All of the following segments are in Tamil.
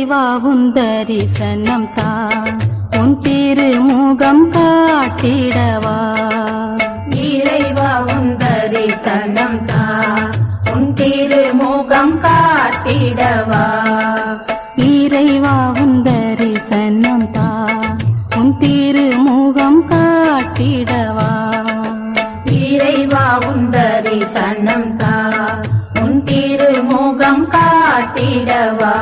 இறைவா உன் தரிசனம் தா உன் திருமுகம் காட்டிடவா இறைவா உன் தரிசனம் தா உன் திருமுகம் காட்டிடவா இறைவா உன் தரிசனம் தா உன் திருமுகம் காட்டிடவா இறைவா உன் தரிசனம் தா உன் திருமுகம் காட்டிடவா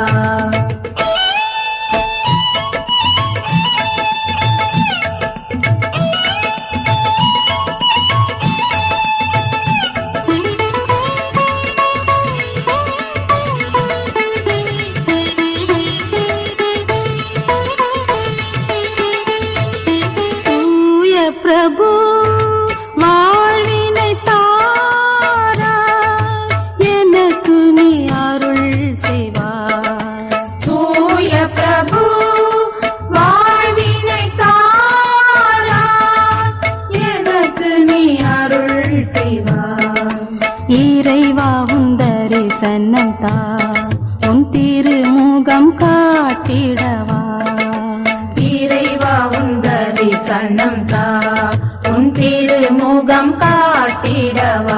தூய பிரபு வாழ்வினை தாரா எனக்கு நீ அருள் செய்வாய் தூய பிரபு வாழ்வினை தாரா எனக்கு நீ அருள் செய்வாய் இறைவா உன் தரிசனம் தா உன் திருமுகம் காட்டிடவா இறைவா உன் தரிசனம் தா உன் திருமுகம் காட்டிடவா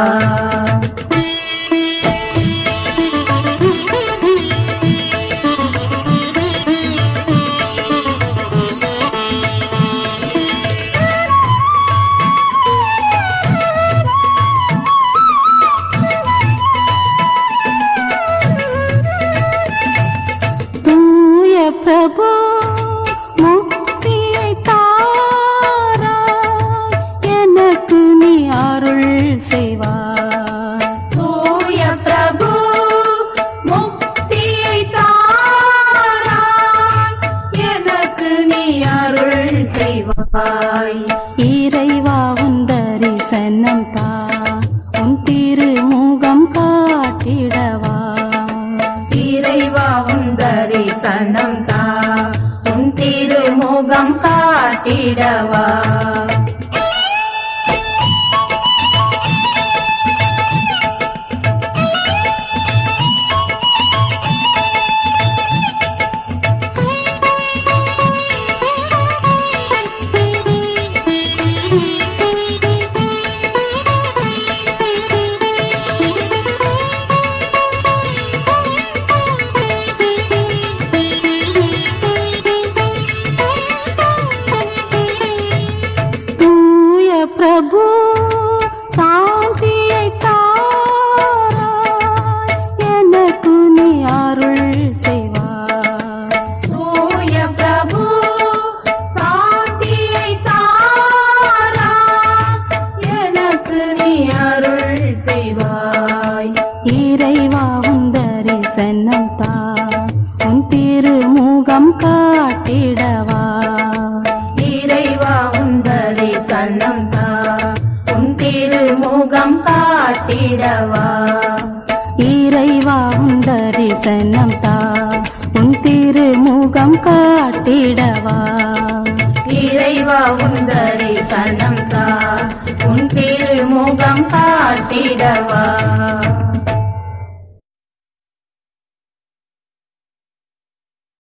தூய பிரபு முக்தியை தாரா எனக்கு நீ அருள் செய்வாய் தூய பிரபு முக்தியை தாரா எனக்கு நீ அருள் செய்வாய் இறைவா உன் தரிசனம் தா உன் திருமுகம் காட்டிடவா இறைவா உன் தரிசனம் தா உன் திருமுகம் காட்டிடவா தூய பிரபு சாந்தியை தாரா எனக்கு நீ அருள் செய்வாய் தூய பிரபு சாந்தியை தாரா எனக்கு நீ அருள் செய்வாய் இறைவா உன் தரிசனம் தா உன் திருமுகம் காட்டிடவா இறைவா உன் தரிசனம் தா உன் திருமுகம் காட்டிடவா இறைவா உன் தரிசனம் தா உன் திருமுகம் காட்டிடவா இறைவா உன் தரிசனம் தா உன் திருமுகம் காட்டிடவா